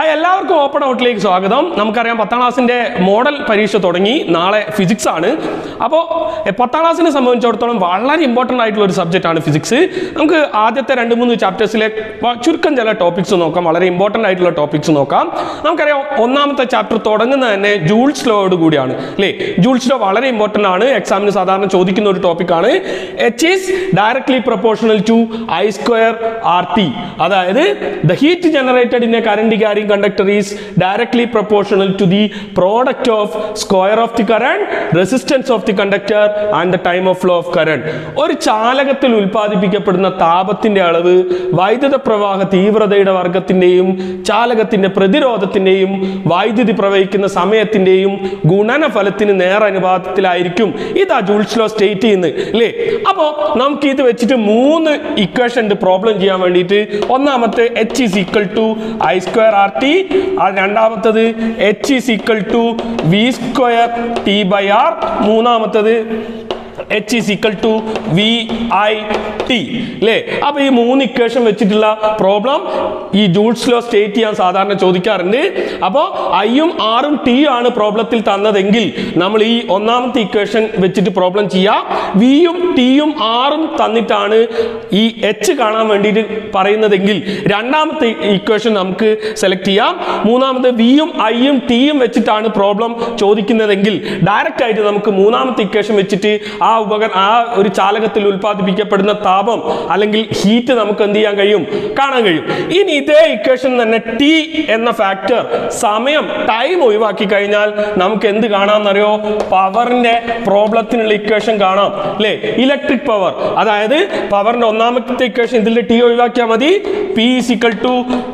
Hi എല്ലാവർക്കും open ഔട്ടിലേക്ക് സ്വാഗതം നമുക്കറിയാം പത്താം ക്ലാസ്സിന്റെ മോഡൽ പരീക്ഷ തുടങ്ങി നാളെ ഫിസിക്സ് ആണ് അപ്പോൾ പത്താം ക്ലാസ്സിനെ സംബന്ധിച്ചിടത്തോളം വളരെ ഇമ്പോർട്ടൻ്റ് ആയിട്ടുള്ള ഒരു സബ്ജക്റ്റ് ആണ് ഫിസിക്സ് നമുക്ക് ആദ്യത്തെ രണ്ട് മൂന്ന് ചാപ്റ്റേഴ്സിലെ വ- ചുരുക്കം ചില ടോപ്പിക്സ് നോക്കാം വളരെ ഇമ്പോർട്ടൻ്റ് ആയിട്ടുള്ള ടോപ്പിക്സ് നോക്കാം നമുക്കറിയാം ഒന്നാമത്തെ ചാപ്റ്റർ തുടങ്ങുന്നത് തന്നെ ജൂൾസ് ലോയോട് കൂടിയാണ് അല്ലേ ജൂൾസ് ലോ വളരെ ഇമ്പോർട്ടൻ്റ് ആണ് എക്സാമിന് സാധാരണ ചോദിക്കുന്ന ഒരു ടോപ്പിക്കാണ് H is directly proportional to I square R T അതായത് the heat generated in a current carrying conductor is directly proportional to the product of square of the current resistance of the conductor and the time of flow of current ഒരു ചാലകത്തിൽ ഉൽപ്പാദിപ്പിക്കപ്പെടുന്ന താപത്തിന്റെ അളവ് വൈദ്യുത പ്രവാഹ തീവ്രതയുടെ വർഗത്തിന്റെയും ചാലകത്തിന്റെ പ്രതിരോധത്തിന്റെയും വൈദ്യുതി പ്രവഹിക്കുന്ന സമയത്തിന്റെയും ഗുണനഫലത്തിന് നേരനുപാതത്തിലായിരിക്കും ഇതാ ജൂൾസ് ലോ സ്റ്റേറ്റ് ചെയ്യുന്നത് അല്ലേ അപ്പോൾ നമുക്ക് ഇത് വെച്ചിട്ട് മൂന്ന് ഇക്വേഷൻ ഉണ്ട് പ്രോബ്ലം ചെയ്യാൻ വേണ്ടിയിട്ട് ഒന്നാമത്തെ H is equal to I square R T രണ്ടാമത്തത് H is equal to V square T by R മൂന്നാമത്തത് H is equal to V I T അല്ലേ അപ്പൊ ഈ മൂന്ന് ഇക്വേഷൻ വെച്ചിട്ടുള്ള പ്രോബ്ലം ഈ ജൂൾസ് ലോ സ്റ്റേറ്റ് ചെയ്യാൻ സാധാരണ ചോദിക്കാറുണ്ട് അപ്പോൾ ഐയും ആറും ടി ആണ് പ്രോബ്ലത്തിൽ തന്നതെങ്കിൽ നമ്മൾ ഈ ഒന്നാമത്തെ ഇക്വേഷൻ വെച്ചിട്ട് പ്രോബ്ലം ചെയ്യാം വിയും ടിയും ആറും തന്നിട്ടാണ് ഈ എച്ച് കാണാൻ വേണ്ടിയിട്ട് പറയുന്നതെങ്കിൽ രണ്ടാമത്തെ ഇക്വേഷൻ നമുക്ക് സെലക്ട് ചെയ്യാം മൂന്നാമത്തെ വിയും ഐയും ടിയും വെച്ചിട്ടാണ് പ്രോബ്ലം ചോദിക്കുന്നതെങ്കിൽ ഡയറക്റ്റ് ആയിട്ട് നമുക്ക് മൂന്നാമത്തെ ഇക്വേഷൻ വെച്ചിട്ട് ആ ഉപകരണം ആ ഒരു ചാലകത്തിൽ ഉൽപ്പാദിപ്പിക്കപ്പെടുന്ന താപം അല്ലെങ്കിൽ ഹീറ്റ് നമുക്ക് എന്ത് ചെയ്യാൻ കഴിയും കാണാൻ കഴിയും ഇനി ഇതേ ഇക്വേഷൻ തന്നെ ടി എന്ന ഫാക്ടർ സമയം ടൈം ഒഴിവാക്കി കഴിഞ്ഞാൽ നമുക്ക് എന്ത് കാണാമെന്നറിയോ പവറിന്റെ പ്രോബ്ലത്തിനുള്ള ഇക്വേഷൻ കാണാം അല്ലേ ഇലക്ട്രിക് പവർ അതായത് പവറിന്റെ ഒന്നാമത്തെ ഇക്വേഷൻ ഇതിൽ ടി ഒഴിവാക്കിയാൽ മതി P is equal to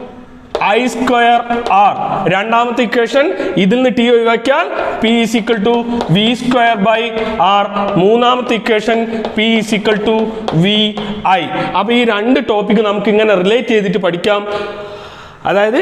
I square R രണ്ടാമത്തെ ഇക്വേഷൻ ഇതിൽ നിന്ന് ടി ഒഴിവാക്കിയാൽ P is equal to V square by R മൂന്നാമത്തെ equation P is equal to V I അപ്പൊ ഈ രണ്ട് ടോപ്പിക്ക് നമുക്ക് ഇങ്ങനെ റിലേറ്റ് ചെയ്തിട്ട് പഠിക്കാം അതായത്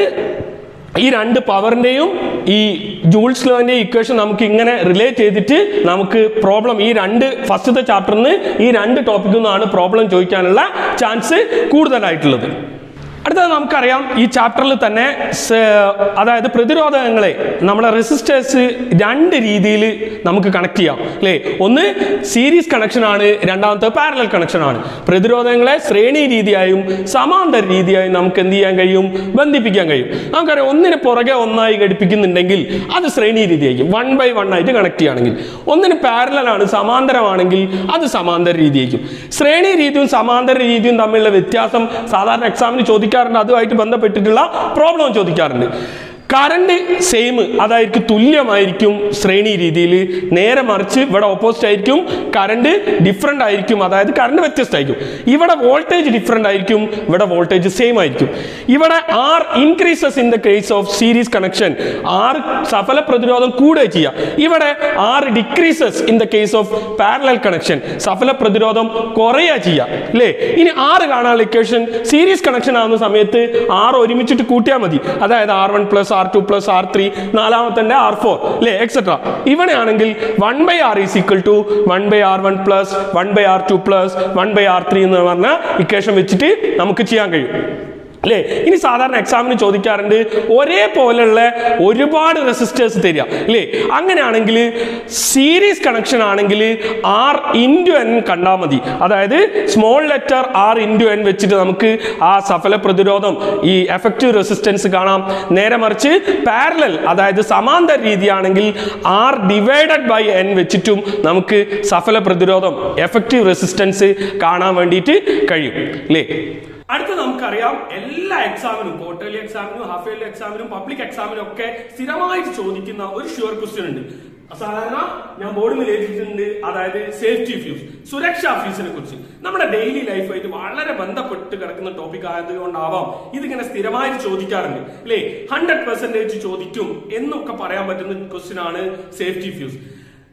ഈ രണ്ട് പവറിന്റെയും ഈ ജൂൾസ് ലോന്റെ ഇക്വേഷൻ നമുക്ക് ഇങ്ങനെ റിലേറ്റ് ചെയ്തിട്ട് നമുക്ക് പ്രോബ്ലം ഈ രണ്ട് ഫസ്റ്റത്തെ ചാപ്റ്ററിൽ നിന്ന് ഈ രണ്ട് ടോപ്പിക്കിൽ നിന്നാണ് പ്രോബ്ലം ചോദിക്കാനുള്ള ചാൻസ് കൂടുതലായിട്ടുള്ളത് അടുത്തത് നമുക്കറിയാം ഈ ചാപ്റ്ററിൽ തന്നെ സ- അതായത് പ്രതിരോധകങ്ങളെ നമ്മളെ റെസിസ്റ്റേഴ്സ് രണ്ട് രീതിയിൽ നമുക്ക് കണക്ട് ചെയ്യാം അല്ലേ ഒന്ന് സീരീസ് കണക്ഷൻ ആണ് രണ്ടാമത്തെ പാരലൽ കണക്ഷൻ ആണ് പ്രതിരോധകങ്ങളെ ശ്രേണി രീതിയായും സമാന്തര രീതിയായും നമുക്ക് എന്ത് ചെയ്യാൻ കഴിയും ബന്ധിപ്പിക്കാൻ കഴിയും നമുക്കറിയാം ഒന്നിന് പുറകെ ഒന്നായി ഘടിപ്പിക്കുന്നുണ്ടെങ്കിൽ അത് ശ്രേണി രീതിയായിരിക്കും വൺ ബൈ വൺ ആയിട്ട് കണക്ട് ചെയ്യുകയാണെങ്കിൽ ഒന്നിന് പാരലൽ ആണ് സമാന്തരമാണെങ്കിൽ അത് സമാന്തര രീതിയായിരിക്കും ശ്രേണി രീതിയും സമാന്തര രീതിയും തമ്മിലുള്ള വ്യത്യാസം സാധാരണ എക്സാമിന് ചോദിക്കാറുണ്ട് അതുമായിട്ട് ബന്ധപ്പെട്ടിട്ടുള്ള പ്രോബ്ലം ചോദിക്കാറുണ്ട് കറണ്ട് സെയിം അതായിരിക്കും തുല്യമായിരിക്കും ശ്രേണി രീതിയിൽ നേരെ മറിച്ച് ഇവിടെ ഓപ്പോസിറ്റ് ആയിരിക്കും കറണ്ട് ഡിഫറെൻ്റ് ആയിരിക്കും അതായത് കറണ്ട് വ്യത്യസ്തമായിരിക്കും ഇവിടെ വോൾട്ടേജ് ഡിഫറെൻ്റ് ആയിരിക്കും ഇവിടെ വോൾട്ടേജ് സെയിം ആയിരിക്കും ഇവിടെ R increases in the case of series connection R സഫല പ്രതിരോധം കൂടുകയും ചെയ്യാം ഇവിടെ R decreases in the case of parallel connection സഫല പ്രതിരോധം കുറയുക ചെയ്യാം അല്ലേ ഇനി ആറ് കാണാനുള്ള ഇക്വേഷൻ സീരീസ് കണക്ഷൻ ആവുന്ന സമയത്ത് ആറ് ഒരുമിച്ചിട്ട് കൂട്ടിയാൽ മതി അതായത് R one plus R two plus R three നാലാമത്തെ ആർ ഫോർ അല്ലേ എക്സെട്ര ഇവിടെയാണെങ്കിൽ one by R is equal to one by R one plus one by R two plus one by R three എന്ന് പറഞ്ഞ equation വെച്ചിട്ട് നമുക്ക് ചെയ്യാൻ കഴിയും അല്ലേ ഇനി സാധാരണ എക്സാമിന് ചോദിക്കാറുണ്ട് ഒരേപോലെയുള്ള ഒരുപാട് റെസിസ്റ്റേഴ്സ് തരിക അല്ലേ അങ്ങനെയാണെങ്കിൽ സീരീസ് കണക്ഷൻ ആണെങ്കിൽ ആർ ഇൻറ്റു എൻ കണ്ടാൽ മതി അതായത് small letter R into N വെച്ചിട്ട് നമുക്ക് ആ സഫല പ്രതിരോധം ഈ എഫക്റ്റീവ് റെസിസ്റ്റൻസ് കാണാം നേരെ മറിച്ച് പാരലൽ അതായത് സമാന്തര രീതിയാണെങ്കിൽ ആർ ഡിവൈഡഡ് ബൈ എൻ വെച്ചിട്ടും നമുക്ക് സഫല പ്രതിരോധം എഫക്റ്റീവ് റെസിസ്റ്റൻസ് കാണാൻ വേണ്ടിയിട്ട് കഴിയും അല്ലേ അടുത്ത നമുക്കറിയാം എല്ലാ എക്സാമിനും ക്വാർട്ടർലി എക്സാമിനും ഹാഫ് ഇയർലി എക്സാമിനും പബ്ലിക് എക്സാമിനും ഒക്കെ സ്ഥിരമായിട്ട് ചോദിക്കുന്ന ഒരു ഷുവർ ക്വസ്റ്റ്യൻ ഉണ്ട് സാധാരണ ഞാൻ ബോർഡിൽ എഴുതിയിട്ടുണ്ട് അതായത് സേഫ്റ്റി ഫ്യൂസ് സുരക്ഷാ ഫ്യൂസിനെ കുറിച്ച് നമ്മുടെ ഡെയിലി ലൈഫായിട്ട് വളരെ ബന്ധപ്പെട്ട് കിടക്കുന്ന ടോപ്പിക് ആയതുകൊണ്ടാവാം ഇതിങ്ങനെ സ്ഥിരമായിട്ട് ചോദിക്കാറുണ്ട് അല്ലേ ഹൺഡ്രഡ് പെർസെന്റേജ് ചോദിക്കും എന്നൊക്കെ പറയാൻ പറ്റുന്ന ക്വസ്റ്റ്യൻ ആണ് സേഫ്റ്റി ഫ്യൂസ്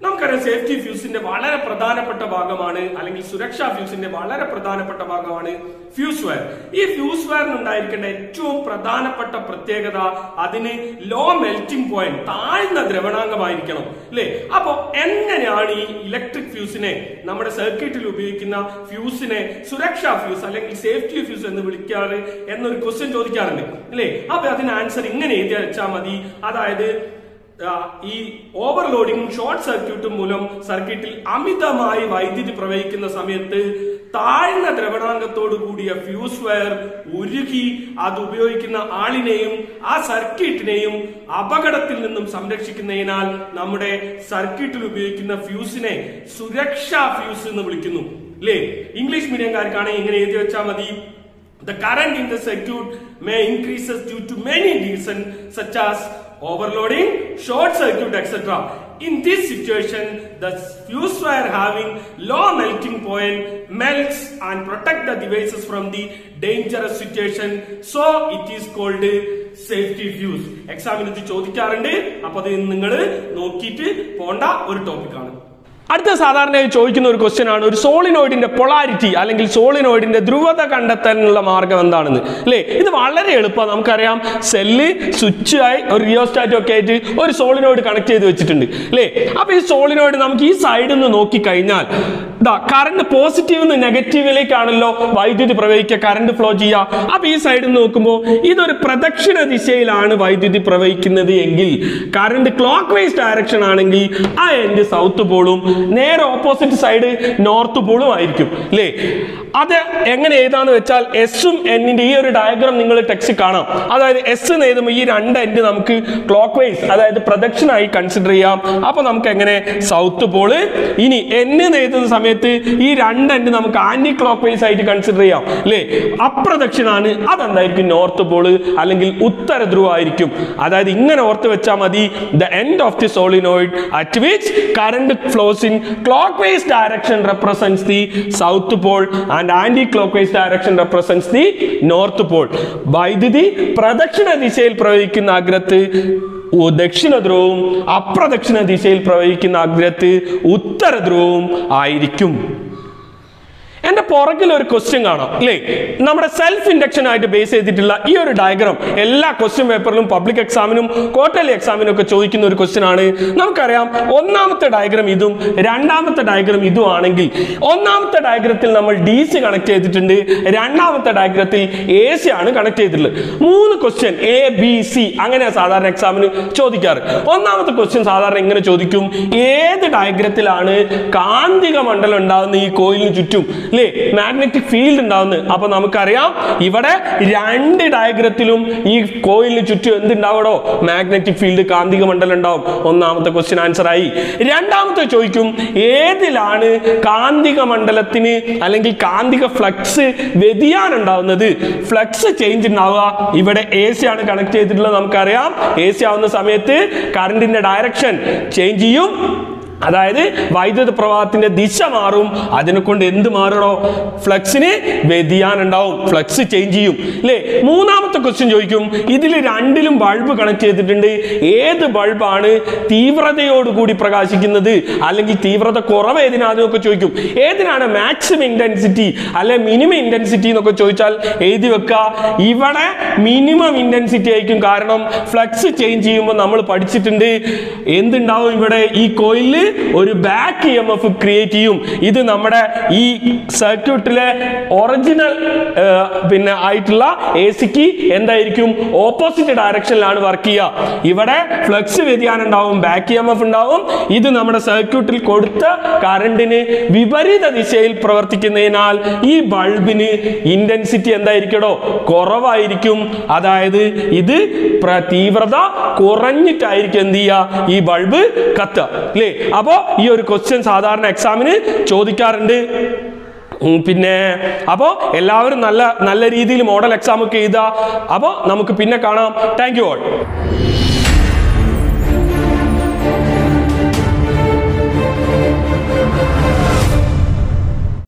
നമുക്കറിയാം സേഫ്റ്റി ഫ്യൂസിന്റെ വളരെ പ്രധാനപ്പെട്ട ഭാഗമാണ് അല്ലെങ്കിൽ സുരക്ഷാ ഫ്യൂസിന്റെ വളരെ പ്രധാനപ്പെട്ട ഭാഗമാണ് ഫ്യൂസ് വയർ ഈ ഫ്യൂസ് വയറിന് ഉണ്ടായിരിക്കേണ്ട ഏറ്റവും പ്രധാനപ്പെട്ട പ്രത്യേകത അതിന് ലോ മെൽറ്റിംഗ് പോയിന്റ് താഴ്ന്ന ദ്രവണാംഗമായിരിക്കണം അല്ലേ അപ്പോ എങ്ങനെയാണ് ഈ ഇലക്ട്രിക് ഫ്യൂസിനെ നമ്മുടെ സർക്യൂട്ടിൽ ഉപയോഗിക്കുന്ന ഫ്യൂസിനെ സുരക്ഷാ ഫ്യൂസ് അല്ലെങ്കിൽ സേഫ്റ്റി ഫ്യൂസ് എന്ന് വിളിക്കാറ് എന്നൊരു ക്വസ്റ്റ്യൻ ചോദിക്കാറുണ്ട് അല്ലേ അപ്പൊ അതിന് ആൻസർ ഇങ്ങനെ എഴുതി വെച്ചാൽ മതി അതായത് ആ, ഈ ഓവർലോഡിങ്ങും ഷോർട്ട് സർക്യൂട്ടും മൂലം സർക്യൂട്ടിൽ അമിതമായി വൈദ്യുതി പ്രവഹിക്കുന്ന സമയത്ത് താഴ്ന്ന ദ്രവണാംഗത്തോടു കൂടിയ ഫ്യൂസ് വയർ ഉരുകി അത് ഉപയോഗിക്കുന്ന ആളിനെയും ആ സർക്യൂട്ടിനെയും അപകടത്തിൽ നിന്നും സംരക്ഷിക്കുന്നതിനാൽ നമ്മുടെ സർക്യൂട്ടിൽ ഉപയോഗിക്കുന്ന ഫ്യൂസിനെ സുരക്ഷാ ഫ്യൂസ് എന്ന് വിളിക്കുന്നു അല്ലേ ഇംഗ്ലീഷ് മീഡിയംകാർക്കാണെങ്കിൽ ഇങ്ങനെ എഴുതി വെച്ചാൽ മതി The current in the circuit may increases due to many reasons such as overloading, short circuit, etc. In this situation, the fuse wire having low melting point melts and protect the devices from the dangerous situation. So it is called safety fuse എക്സാമിന് ഇത് ചോദിക്കാറുണ്ട് അപ്പൊ അത് നിങ്ങൾ നോക്കിയിട്ട് പോണ്ട ഒരു ടോപ്പിക്കാണ് അടുത്ത സാധാരണയായി ചോദിക്കുന്ന ഒരു ക്വസ്റ്റ്യൻ ആണ് ഒരു സോളിനോയിഡിന്റെ പൊളാരിറ്റി അല്ലെങ്കിൽ സോളിനോയിഡിന്റെ ധ്രുവത കണ്ടെത്താനുള്ള മാർഗം എന്താണെന്ന് അല്ലേ ഇത് വളരെ എളുപ്പം നമുക്കറിയാം സെല്ല് സ്വിച്ച് ആയി ഒരു റിയോസ്റ്റാറ്റും ഒക്കെ ആയിട്ട് ഒരു സോളിനോയിഡ് കണക്ട് ചെയ്ത് വെച്ചിട്ടുണ്ട് അല്ലേ അപ്പൊ ഈ സോളിനോയിഡ് നമുക്ക് ഈ സൈഡിൽ നിന്ന് നോക്കി കഴിഞ്ഞാൽ ഇതാ കറണ്ട് പോസിറ്റീവ് നിന്ന് നെഗറ്റീവിലേക്കാണല്ലോ വൈദ്യുതി പ്രവഹിക്കുക കറണ്ട് ഫ്ലോ ചെയ്യുക അപ്പൊ ഈ സൈഡിൽ നിന്ന് നോക്കുമ്പോൾ ഇതൊരു പ്രദക്ഷിണ ദിശയിലാണ് വൈദ്യുതി പ്രവഹിക്കുന്നത് എങ്കിൽ കറണ്ട് ക്ലോക്ക് വൈസ് ഡയറക്ഷൻ ആണെങ്കിൽ ആ എൻഡ് സൗത്ത് പോളും നേരെ ഓപ്പോസിറ്റ് സൈഡ് നോർത്ത് പോളും ആയിരിക്കും അല്ലേ അത് എങ്ങനെ എഴുതാന്ന് വെച്ചാൽ എസും എന്നിന്റെ ഈ ഒരു ഡയഗ്രാം നിങ്ങൾ ടെക്സ്റ്റ് കാണാം അതായത് എസ് എന്ന് എഴുതുമ്പോൾ ഈ രണ്ട് എൻഡ് നമുക്ക് ക്ലോക്ക് വൈസ് അതായത് പ്രദക്ഷിണായി കൺസിഡർ ചെയ്യാം അപ്പൊ നമുക്ക് എങ്ങനെ സൗത്ത് പോള് ഇനി എൻ എന്ന് എഴുതുന്ന സമയത്ത് ഈ രണ്ട് എൻഡ് നമുക്ക് ആന്റി ക്ലോക്ക് വൈസ് ആയിട്ട് കൺസിഡർ ചെയ്യാം അല്ലേ അപ്രദക്ഷിണാണ് അതെന്തായിരിക്കും നോർത്ത് പോള് അല്ലെങ്കിൽ ഉത്തര ധ്രുവം ആയിരിക്കും അതായത് ഇങ്ങനെ ഓർത്ത് വെച്ചാൽ മതി the end of the solenoid at which current flows in clockwise direction represents the south pole and anti clockwise direction represents the north pole വൈദ്യുതി പ്രദക്ഷിണ ദിശയിൽ പ്രവഹിക്കുന്ന അഗ്രത്ത് ഉ- ദക്ഷിണ ധ്രുവവും അപ്രദക്ഷിണ ദിശയിൽ പ്രവഹിക്കുന്ന അഗ്രത്ത് ഉത്തര ധ്രുവവും ആയിരിക്കും എന്റെ പുറകിൽ ഒരു ക്വസ്റ്റ്യൻ കാണാം അല്ലേ നമ്മുടെ സെൽഫ് ഇൻഡക്ഷൻ ആയിട്ട് ബേസ് ചെയ്തിട്ടുള്ള ഈ ഒരു ഡയഗ്രാം എല്ലാ ക്വസ്റ്റ്യൻ പേപ്പറിലും പബ്ലിക് എക്സാമിനും ക്വാർട്ടർലി എക്സാമിനും ഒക്കെ ചോദിക്കുന്ന ഒരു ക്വസ്റ്റ്യൻ ആണ് നമുക്കറിയാം ഒന്നാമത്തെ ഡയഗ്രാം ഇതും രണ്ടാമത്തെ ഡയഗ്രാം ഇതും ആണെങ്കിൽ ഒന്നാമത്തെ ഡയഗ്രത്തിൽ നമ്മൾ ഡി സി കണക്ട് ചെയ്തിട്ടുണ്ട് രണ്ടാമത്തെ ഡയഗ്രത്തിൽ എ സി ആണ് കണക്ട് ചെയ്തിട്ടുള്ളത് മൂന്ന് ക്വസ്റ്റ്യൻ എ ബി സി അങ്ങനെയാണ് സാധാരണ എക്സാമിന് ചോദിക്കാറ് ഒന്നാമത്തെ ക്വസ്റ്റ്യൻ സാധാരണ ഇങ്ങനെ ചോദിക്കും ഏത് ഡയഗ്രത്തിലാണ് കാന്തിക മണ്ഡലം ഉണ്ടാകുന്ന ഈ കോയിലിന് ചുറ്റും അല്ലേ മാഗ്നറ്റിക് ഫീൽഡ് ഉണ്ടാവുന്നത് അപ്പൊ നമുക്കറിയാം ഇവിടെ രണ്ട് ഡയഗ്രത്തിലും ഈ കോയിലിന് ചുറ്റും എന്തുണ്ടാവടോ മാഗ്നറ്റിക് ഫീൽഡ് കാന്തിക മണ്ഡലം ഉണ്ടാവും ഒന്നാമത്തെ ക്വസ്റ്റ്യൻ ആൻസർ ആയി രണ്ടാമത്തെ ചോദിക്കും ഏതിലാണ് കാന്തിക മണ്ഡലത്തിന് അല്ലെങ്കിൽ കാന്തിക ഫ്ലക്സ് വ്യതിയാനം ഉണ്ടാവുന്നത് ഫ്ലക്സ് ചേഞ്ച് ഉണ്ടാവുക ഇവിടെ എ സി ആണ് കണക്ട് ചെയ്തിട്ടുള്ളത് നമുക്കറിയാം എ സി ആവുന്ന സമയത്ത് കറണ്ടിന്റെ ഡയറക്ഷൻ ചേഞ്ച് ചെയ്യും അതായത് വൈദ്യുത പ്രവാഹത്തിന്റെ ദിശ മാറും അതിനെ കൊണ്ട് എന്ത് മാറണോ ഫ്ലക്സിന് വ്യതിയാനം ഉണ്ടാവും ഫ്ലക്സ് ചേഞ്ച് ചെയ്യും അല്ലേ മൂന്നാമത്തെ ക്വസ്റ്റ്യൻ ചോദിക്കും ഇതിൽ രണ്ടിലും ബൾബ് കണക്ട് ചെയ്തിട്ടുണ്ട് ഏത് ബൾബാണ് തീവ്രതയോടുകൂടി പ്രകാശിക്കുന്നത് അല്ലെങ്കിൽ തീവ്രത കുറവ് ഏതിനാന്നൊക്കെ ചോദിക്കും ഏതിനാണ് മാക്സിമം ഇന്റൻസിറ്റി അല്ലെ മിനിമം ഇന്റൻസിറ്റി എന്നൊക്കെ ചോദിച്ചാൽ എഴുതി വെക്കുക ഇവിടെ മിനിമം ഇന്റൻസിറ്റി ആയിരിക്കും കാരണം ഫ്ലക്സ് ചേഞ്ച് ചെയ്യുമ്പോൾ നമ്മൾ പഠിച്ചിട്ടുണ്ട് എന്തുണ്ടാവും ഇവിടെ ഈ കോയിലിൽ ഒരു back E M F create ചെയ്യും ഇത് നമ്മുടെ ഈ സർക്യൂട്ടിലെ ഒറിജിനൽ പിന്നെ ആയിട്ടുള്ള എ സിക്ക് എന്തായിരിക്കും ഓപ്പോസിറ്റ് ഡയറക്ഷനിലാണ് വർക്ക് ചെയ്യുക ഇവിടെ ഫ്ലക്സ് വ്യതിയാനം ഉണ്ടാവും ബാക്ക് ഇ എം എഫ് ഉണ്ടാവും ഇത് നമ്മുടെ സർക്യൂട്ടിൽ കൊടുത്ത കറണ്ടിന് വിപരീത ദിശയിൽ പ്രവർത്തിക്കുന്നതിനാൽ ഈ ബൾബിന് ഇന്റൻസിറ്റി എന്തായിരിക്കടോ കുറവായിരിക്കും അതായത് ഇത് പ്ര- തീവ്രത കുറഞ്ഞിട്ടായിരിക്കും എന്ത് ചെയ്യുക ഈ ബൾബ് കത്തുക അല്ലേ അപ്പോ ഈ ഒരു ക്വസ്റ്റ്യൻ സാധാരണ എക്സാമിന് ചോദിക്കാറുണ്ട് ഉം, പിന്നെ അപ്പോൾ എല്ലാവരും നല്ല നല്ല രീതിയിൽ മോഡൽ എക്സാം ഒക്കെ എഴുതുക അപ്പോൾ നമുക്ക് പിന്നെ കാണാം താങ്ക് യു ഓൾ